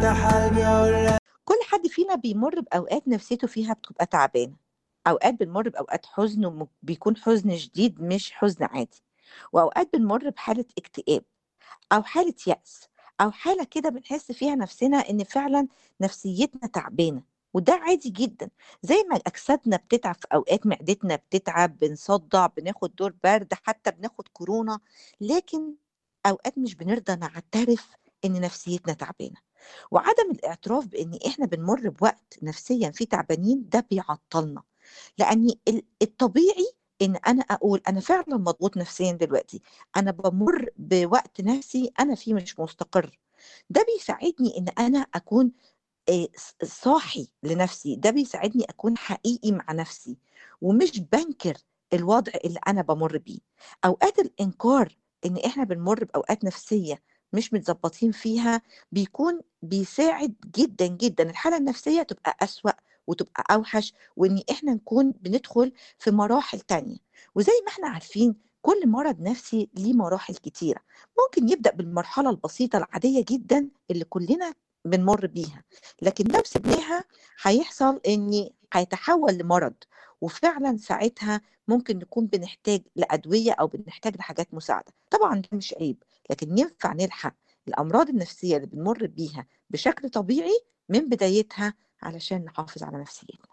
افتح قلبي اقول كل حد فينا بيمر بأوقات نفسيته فيها بتبقى تعبانة أوقات بنمر بأوقات حزن وبيكون حزن شديد مش حزن عادي وأوقات بنمر بحالة اكتئاب أو حالة يأس أو حالة كده بنحس فيها نفسنا إن فعلا نفسيتنا تعبانة وده عادي جدا زي ما أجسادنا بتتعب في أوقات معدتنا بتتعب بنصدع بناخد دور برد حتى بناخد كورونا لكن أوقات مش بنرضى نعترف إن نفسيتنا تعبانة وعدم الاعتراف بإن إحنا بنمر بوقت نفسيا فيه تعبانين ده بيعطلنا لأن ال- الطبيعي إن أنا أقول أنا فعلا مضغوط نفسيا دلوقتي أنا بمر بوقت نفسي أنا فيه مش مستقر ده بيساعدني إن أنا أكون آه، ص- صاحي لنفسي ده بيساعدني أكون حقيقي مع نفسي ومش بنكر الوضع اللي أنا بمر بيه أوقات الإنكار إن إحنا بنمر بأوقات نفسية مش متظبطين فيها بيكون بيساعد جدا جدا الحالة النفسية تبقى أسوأ وتبقى أوحش وإن إحنا نكون بندخل في مراحل تانية وزي ما إحنا عارفين كل مرض نفسي ليه مراحل كتيرة ممكن يبدأ بالمرحلة البسيطة العادية جدا اللي كلنا بنمر بيها لكن لو سبناها هيحصل ان هيتحول لمرض وفعلا ساعتها ممكن نكون بنحتاج لأدوية أو بنحتاج لحاجات مساعدة طبعا ده مش عيب لكن ينفع نلحق الأمراض النفسية اللي بنمر بيها بشكل طبيعي من بدايتها علشان نحافظ على نفسيتنا